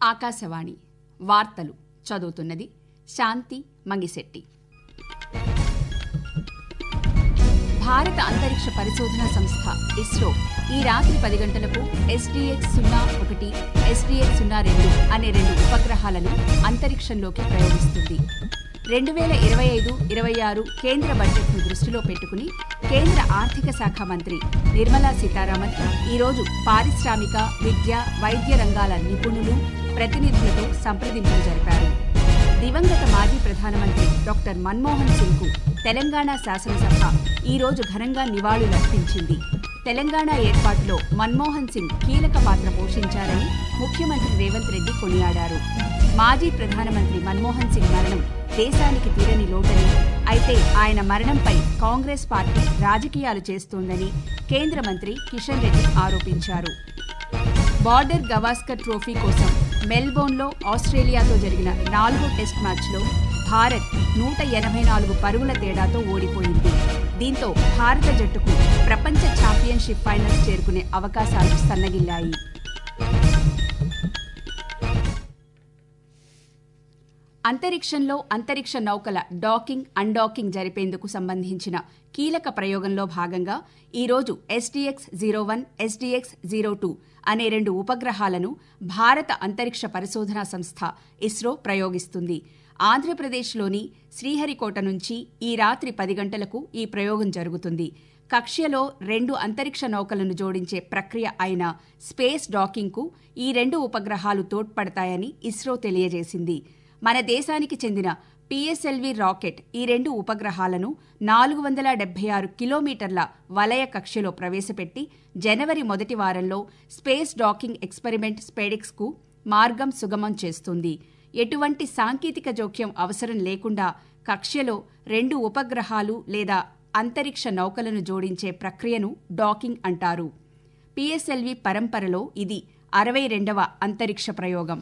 ఆకాశవాణి వార్తలు చదువుతున్నది శాంతి మంగిశెట్టి భారత అంతరిక్ష పరిశోధనా సంస్థ ఇస్రో ఈ రాత్రి పది గంటలకు ఎస్డీఎక్స్ సున్నా ఒకటి ఎస్డీఎక్స్ సున్నా రెండు అనే రెండు ఉపగ్రహాలను అంతరిక్షంలోకి ప్రయోగిస్తుంది రెండు వేల ఇరవై ఐదు ఇరవై ఆరు కేంద్ర బడ్జెట్ను దృష్టిలో పెట్టుకుని కేంద్ర ఆర్థిక శాఖ మంత్రి నిర్మలా సీతారామన్ ఈరోజు పారిశ్రామిక విద్య వైద్య రంగాల నిపుణులు ప్రతినిధులతో సంప్రదింపులు జరిపారు దివంగత మాజీ ప్రధానమంత్రి డాక్టర్ మన్మోహన్ సింగ్ కు తెలంగాణ శాసనసభ ఈ రోజు ఘనంగా నివాళులర్పించింది తెలంగాణ ఏర్పాటులో మన్మోహన్ సింగ్ కీలక పాత్ర పోషించారని ముఖ్యమంత్రి రేవంత్ రెడ్డి కొనియాడారు మాజీ ప్రధానమంత్రి మన్మోహన్ సింగ్ మరణం దేశానికి తీరని లోటని అయితే ఆయన మరణంపై కాంగ్రెస్ పార్టీ రాజకీయాలు చేస్తోందని కేంద్ర మంత్రి కిషన్ రెడ్డి ఆరోపించారు బార్డర్ గవాస్కర్ ట్రోఫీ కోసం మెల్బోర్న్లో ఆస్ట్రేలియాతో జరిగిన నాలుగో టెస్ట్ మ్యాచ్లో భారత్ నూట ఎనభై నాలుగు పరుగుల తేడాతో ఓడిపోయింది దీంతో భారత జట్టుకు ప్రపంచ ఛాంపియన్షిప్ ఫైనల్స్ చేరుకునే అవకాశాలు సన్నగిల్లాయి అంతరిక్షంలో అంతరిక్ష నౌకల డాకింగ్ అన్డాకింగ్ జరిపేందుకు సంబంధించిన కీలక ప్రయోగంలో భాగంగా ఈరోజు SDX zero one SDX zero two అనే రెండు ఉపగ్రహాలను భారత అంతరిక్ష పరిశోధనా సంస్థ ఇస్రో ప్రయోగిస్తుంది ఆంధ్రప్రదేశ్లోని శ్రీహరికోట నుంచి ఈ రాత్రి పది గంటలకు ఈ ప్రయోగం జరుగుతుంది కక్ష్యలో రెండు అంతరిక్ష నౌకలను జోడించే ప్రక్రియ అయిన స్పేస్ డాకింగ్కు ఈ రెండు ఉపగ్రహాలు తోడ్పడతాయని ఇస్రో తెలియజేసింది మన దేశానికి చెందిన పిఎస్ఎల్వి రాకెట్ ఈ రెండు ఉపగ్రహాలను నాలుగు వందల డెబ్బై ఆరు కిలోమీటర్ల వలయ కక్షలో ప్రవేశపెట్టి జనవరి మొదటి వారంలో స్పేస్ డాకింగ్ ఎక్స్పెరిమెంట్ స్పేడిక్స్కు మార్గం సుగమం చేస్తుంది ఎటువంటి సాంకేతిక జోక్యం అవసరం లేకుండా కక్ష్యలో రెండు ఉపగ్రహాలు లేదా అంతరిక్ష నౌకలను జోడించే ప్రక్రియను డాకింగ్ అంటారు పిఎస్ఎల్వి పరంపరలో ఇది అరవై రెండవ అంతరిక్ష ప్రయోగం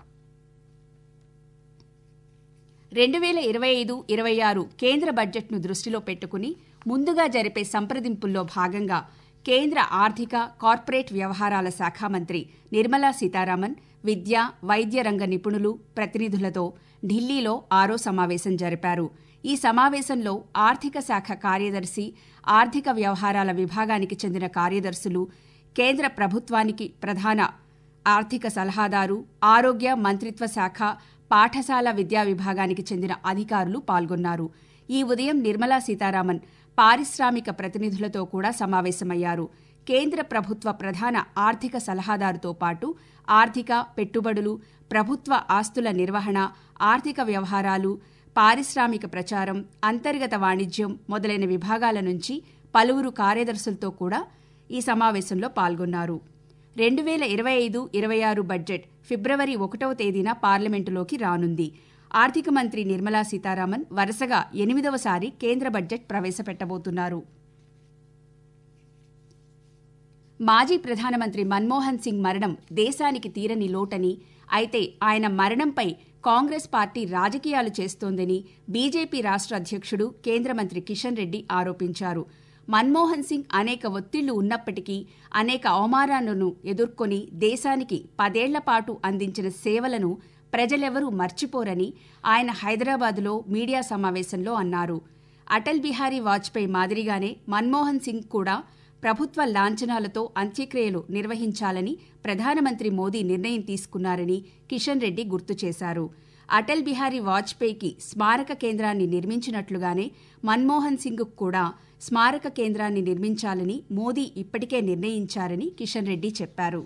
రెండు వేల ఇరవై ఐదు ఇరవై ఆరు కేంద్ర బడ్జెట్ను దృష్టిలో పెట్టుకుని ముందుగా జరిపే సంప్రదింపుల్లో భాగంగా కేంద్ర ఆర్థిక కార్పొరేట్ వ్యవహారాల శాఖ మంత్రి నిర్మలా సీతారామన్ విద్య వైద్య రంగ నిపుణులు ప్రతినిధులతో ఢిల్లీలో ఆరో సమావేశం జరిపారు ఈ సమావేశంలో ఆర్థిక శాఖ కార్యదర్శి ఆర్థిక వ్యవహారాల విభాగానికి చెందిన కార్యదర్శులు కేంద్ర ప్రభుత్వానికి ప్రధాన ఆర్థిక సలహాదారు ఆరోగ్య మంత్రిత్వ శాఖ పాఠశాల విద్యా విభాగానికి చెందిన అధికారులు పాల్గొన్నారు ఈ ఉదయం నిర్మలా సీతారామన్ పారిశ్రామిక ప్రతినిధులతో కూడా సమావేశమయ్యారు కేంద్ర ప్రభుత్వ ప్రధాన ఆర్థిక సలహాదారుతో పాటు ఆర్థిక పెట్టుబడులు ప్రభుత్వ ఆస్తుల నిర్వహణ ఆర్థిక వ్యవహారాలు పారిశ్రామిక ప్రచారం అంతర్గత వాణిజ్యం మొదలైన విభాగాల నుంచి పలువురు కార్యదర్శులతో కూడా ఈ సమావేశంలో పాల్గొన్నారు రెండు వేల ఇరవై ఐదు ఇరవై ఆరు బడ్జెట్ ఫిబ్రవరి ఒకటవ తేదీన పార్లమెంటులోకి రానుంది ఆర్థిక మంత్రి నిర్మలా సీతారామన్ వరుసగా ఎనిమిదవసారి కేంద్ర బడ్జెట్ ప్రవేశపెట్టబోతున్నారు మాజీ ప్రధానమంత్రి మన్మోహన్ సింగ్ మరణం దేశానికి తీరని లోటని అయితే ఆయన మరణంపై కాంగ్రెస్ పార్టీ రాజకీయాలు చేస్తోందని బీజేపీ రాష్ట్ర అధ్యక్షుడు కేంద్ర మంత్రి కిషన్ రెడ్డి ఆరోపించారు మన్మోహన్ సింగ్ అనేక ఒత్తిళ్లు ఉన్నప్పటికీ అనేక అవమానాలను ఎదుర్కొని దేశానికి పదేళ్ల పాటు అందించిన సేవలను ప్రజలెవరూ మర్చిపోరని ఆయన హైదరాబాదులో మీడియా సమావేశంలో అన్నారు అటల్ బిహారీ వాజ్పేయి మాదిరిగానే మన్మోహన్ సింగ్ కూడా ప్రభుత్వ లాంఛనాలతో అంత్యక్రియలు నిర్వహించాలని ప్రధానమంత్రి మోదీ నిర్ణయం తీసుకున్నారని కిషన్ రెడ్డి గుర్తు చేశారు అటల్ బిహారీ వాజ్పేయికి స్మారక కేంద్రాన్ని నిర్మించినట్లుగానే మన్మోహన్ సింగ్ కూడా స్మారక కేంద్రాన్ని నిర్మించాలని మోదీ ఇప్పటికే నిర్ణయించారని కిషన్ రెడ్డి చెప్పారు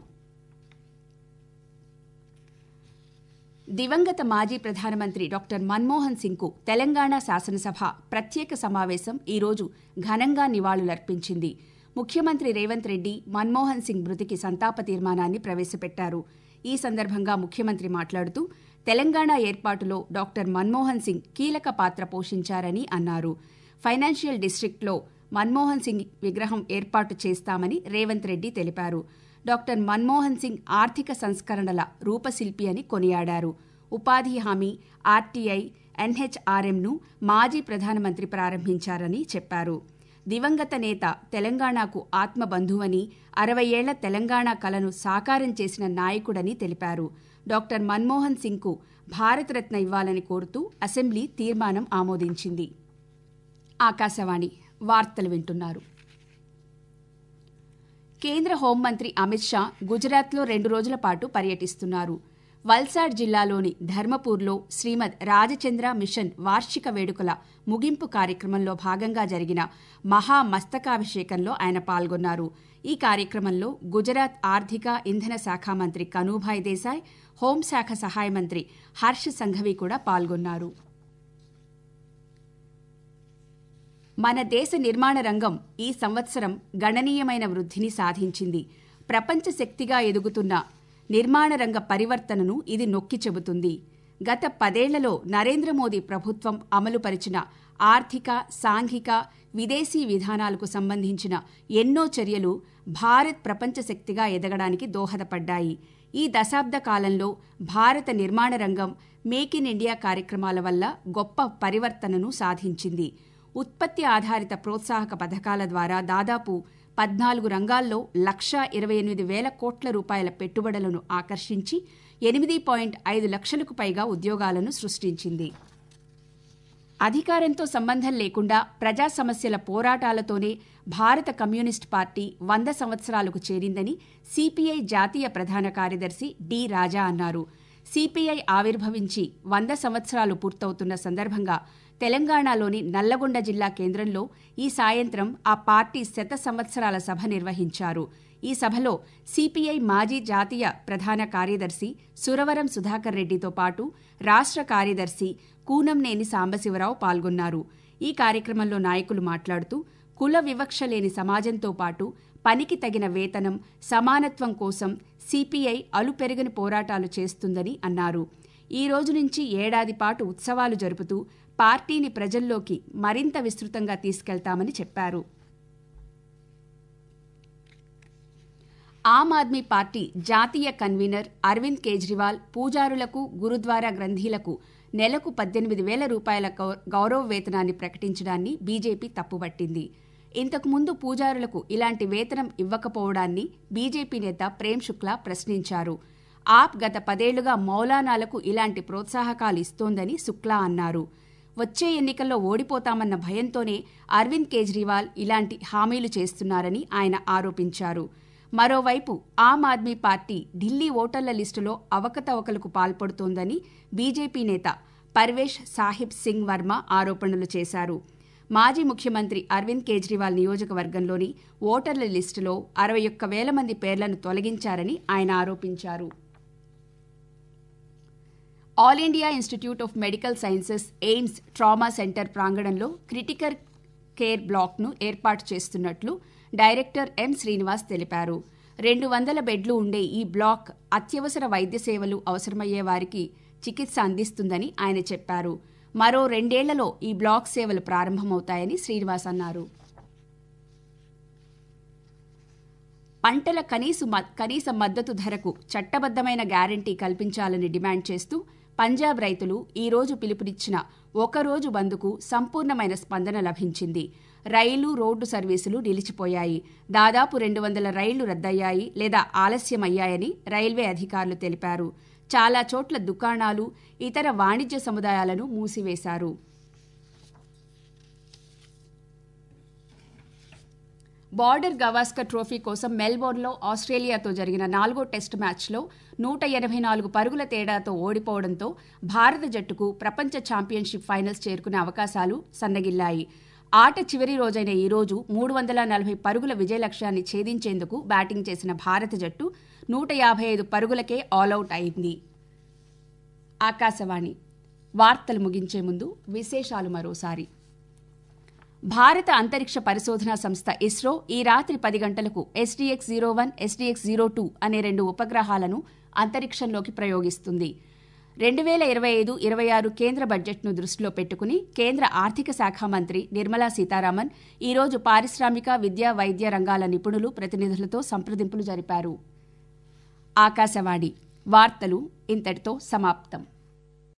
దివంగత మాజీ ప్రధానమంత్రి డాక్టర్ మన్మోహన్ సింగ్కు తెలంగాణ శాసనసభ ప్రత్యేక సమావేశం ఈరోజు ఘనంగా నివాళులర్పించింది ముఖ్యమంత్రి రేవంత్ రెడ్డి మన్మోహన్ సింగ్ మృతికి సంతాప తీర్మానాన్ని ప్రవేశపెట్టారు ఈ సందర్భంగా ముఖ్యమంత్రి మాట్లాడుతూ తెలంగాణ ఏర్పాటులో డాక్టర్ మన్మోహన్ సింగ్ కీలక పాత్ర పోషించారని అన్నారు ఫైనాన్షియల్ డిస్టిక్ట్లో మన్మోహన్ సింగ్ విగ్రహం ఏర్పాటు చేస్తామని రేవంత్ రెడ్డి తెలిపారు డాక్టర్ మన్మోహన్ సింగ్ ఆర్థిక సంస్కరణల రూపశిల్పి అని కొనియాడారు ఉపాధి హామీ ఆర్టీఐ ఎన్హెచ్ఆర్ఎంను మాజీ ప్రధానమంత్రి ప్రారంభించారని చెప్పారు దివంగత నేత తెలంగాణకు ఆత్మబంధువని అరవై ఏళ్ల తెలంగాణ కలను సాకారం చేసిన నాయకుడని తెలిపారు డాక్టర్ మన్మోహన్ సింగ్కు భారతరత్న ఇవ్వాలని కోరుతూ అసెంబ్లీ తీర్మానం ఆమోదించింది ఆకాశవాణి వార్తలు వింటున్నారు కేంద్ర హోంమంత్రి అమిత్ షా గుజరాత్లో రెండు రోజుల పాటు పర్యటిస్తున్నారు వల్సాడ్ జిల్లాలోని ధర్మపూర్లో శ్రీమద్ రాజచంద్ర మిషన్ వార్షిక వేడుకల ముగింపు కార్యక్రమంలో భాగంగా జరిగిన మహా మస్తకాభిషేకంలో ఆయన పాల్గొన్నారు ఈ కార్యక్రమంలో గుజరాత్ ఆర్థిక ఇంధన శాఖ మంత్రి కనూభాయ్ దేశాయ్ హోంశాఖ సహాయ మంత్రి హర్ష్ సంఘవి కూడా పాల్గొన్నారు మన దేశ నిర్మాణ రంగం ఈ సంవత్సరం గణనీయమైన వృద్ధిని సాధించింది ప్రపంచ శక్తిగా ఎదుగుతున్న నిర్మాణ రంగ పరివర్తనను ఇది నొక్కి చెబుతుంది గత పదేళ్లలో నరేంద్ర మోదీ ప్రభుత్వం అమలుపరిచిన ఆర్థిక సాంఘిక విదేశీ విధానాలకు సంబంధించిన ఎన్నో చర్యలు భారత్ ప్రపంచ శక్తిగా ఎదగడానికి దోహదపడ్డాయి ఈ దశాబ్ద కాలంలో భారత నిర్మాణ రంగం మేక్ ఇన్ ఇండియా కార్యక్రమాల వల్ల గొప్ప పరివర్తనను సాధించింది ఉత్పత్తి ఆధారిత ప్రోత్సాహక పథకాల ద్వారా దాదాపు పద్నాలుగు రంగాల్లో లక్షా ఇరవై ఎనిమిది వేల కోట్ల రూపాయల పెట్టుబడులను ఆకర్షించి ఎనిమిది పాయింట్ ఐదు లక్షలకు పైగా ఉద్యోగాలను సృష్టించింది అధికారంతో సంబంధం లేకుండా ప్రజా సమస్యల పోరాటాలతోనే భారత కమ్యూనిస్ట్ పార్టీ వంద సంవత్సరాలకు చేరిందని సిపిఐ జాతీయ ప్రధాన కార్యదర్శి డి రాజా అన్నారు సిపిఐ ఆవిర్భవించి వంద సంవత్సరాలు పూర్తవుతున్న సందర్భంగా తెలంగాణలోని నల్లగొండ జిల్లా కేంద్రంలో ఈ సాయంత్రం ఆ పార్టీ శత సంవత్సరాల సభ నిర్వహించారు ఈ సభలో సిపిఐ మాజీ జాతీయ ప్రధాన కార్యదర్శి సురవరం సుధాకర్ రెడ్డితో పాటు రాష్ట్ర కార్యదర్శి కూనంనేని సాంబశివరావు పాల్గొన్నారు ఈ కార్యక్రమంలో నాయకులు మాట్లాడుతూ కుల వివక్ష లేని సమాజంతో పాటు పనికి తగిన వేతనం సమానత్వం కోసం సిపిఐ అలుపెరగని పోరాటాలు చేస్తుందని అన్నారు ఈ రోజు నుంచి ఏడాది పాటు ఉత్సవాలు జరుపుతూ పార్టీని ప్రజల్లోకి మరింత విస్తృతంగా తీసుకెళ్తామని చెప్పారు ఆమ్ ఆద్మీ పార్టీ జాతీయ కన్వీనర్ అరవింద్ కేజ్రీవాల్ పూజారులకు గురుద్వారా గ్రంథీలకు నెలకు పద్దెనిమిది వేల రూపాయల గౌరవ వేతనాన్ని ప్రకటించడాన్ని బీజేపీ తప్పుపట్టింది ఇంతకుముందు పూజారులకు ఇలాంటి వేతనం ఇవ్వకపోవడాన్ని బీజేపీ నేత ప్రేమ్ శుక్లా ప్రశ్నించారు ఆప్ గత పదేళ్లుగా మౌలానాలకు ఇలాంటి ప్రోత్సాహకాలు ఇస్తోందని శుక్లా అన్నారు వచ్చే ఎన్నికల్లో ఓడిపోతామన్న భయంతోనే అరవింద్ కేజ్రీవాల్ ఇలాంటి హామీలు చేస్తున్నారని ఆయన ఆరోపించారు మరోవైపు ఆమ్ ఆద్మీ పార్టీ ఢిల్లీ ఓటర్ల లిస్టులో అవకతవకలకు పాల్పడుతోందని బీజేపీ నేత పర్వేష్ సాహిబ్ సింగ్ వర్మ ఆరోపణలు చేశారు మాజీ ముఖ్యమంత్రి అరవింద్ కేజ్రీవాల్ నియోజకవర్గంలోని ఓటర్ల లిస్టులో అరవై ఒక్క వేల మంది పేర్లను తొలగించారని ఆయన ఆరోపించారు all India institute of medical sciences AIIMS trauma centre ప్రాంగణంలో క్రిటికల్ కేర్ బ్లాక్ను ఏర్పాటు చేస్తున్నట్లు డైరెక్టర్ ఎం శ్రీనివాస్ తెలిపారు రెండు వందల బెడ్లు ఉండే ఈ బ్లాక్ అత్యవసర వైద్య సేవలు అవసరమయ్యే వారికి చికిత్స అందిస్తుందని ఆయన చెప్పారు మరో రెండేళ్లలో ఈ బ్లాక్ సేవలు ప్రారంభమవుతాయని శ్రీనివాస్ అన్నారు పంటల కనీసు కనీస మద్దతు ధరకు చట్టబద్దమైన గ్యారంటీ కల్పించాలని డిమాండ్ చేస్తూ పంజాబ్ రైతులు ఈ రోజు పిలుపునిచ్చిన ఒకరోజు బంద్కు సంపూర్ణమైన స్పందన లభించింది రైలు రోడ్డు సర్వీసులు నిలిచిపోయాయి దాదాపు రెండు వందల రైళ్లు రద్దయ్యాయి లేదా ఆలస్యమయ్యాయని రైల్వే అధికారులు తెలిపారు చాలా చోట్ల దుకాణాలు ఇతర వాణిజ్య సముదాయాలను మూసివేశారు బార్డర్ గవాస్కర్ ట్రోఫీ కోసం మెల్బోర్న్లో ఆస్ట్రేలియాతో జరిగిన నాలుగో టెస్టు మ్యాచ్లో నూట ఎనభై నాలుగు పరుగుల తేడాతో ఓడిపోవడంతో భారత జట్టుకు ప్రపంచ ఛాంపియన్షిప్ ఫైనల్స్ చేరుకునే అవకాశాలు సన్నగిల్లాయి ఆట చివరి రోజైన ఈ రోజు మూడు వందల నలభై పరుగుల విజయ లక్ష్యాన్ని ఛేదించేందుకు బ్యాటింగ్ చేసిన భారత జట్టు నూట యాభై ఐదు పరుగులకే ఆలౌట్ అయింది ఆకాశవాణి వార్తలు ముగించే ముందు విశేషాలు మరోసారి భారత అంతరిక్ష పరిశోధనా సంస్థ ఇస్రో ఈ రాత్రి పది గంటలకు SDX zero one SDX zero two అనే రెండు ఉపగ్రహాలను అంతరిక్షంలోకి ప్రయోగిస్తుంది రెండు వేల ఇరవై ఐదు ఇరవై ఆరు కేంద్ర బడ్జెట్ను దృష్టిలో పెట్టుకుని కేంద్ర ఆర్థిక శాఖ మంత్రి నిర్మలా సీతారామన్ ఈరోజు పారిశ్రామిక విద్యా వైద్య రంగాల నిపుణులు ప్రతినిధులతో సంప్రదింపులు జరిపారు ఆకాశవాణి వార్తలు ఇంతటితో సమాప్తం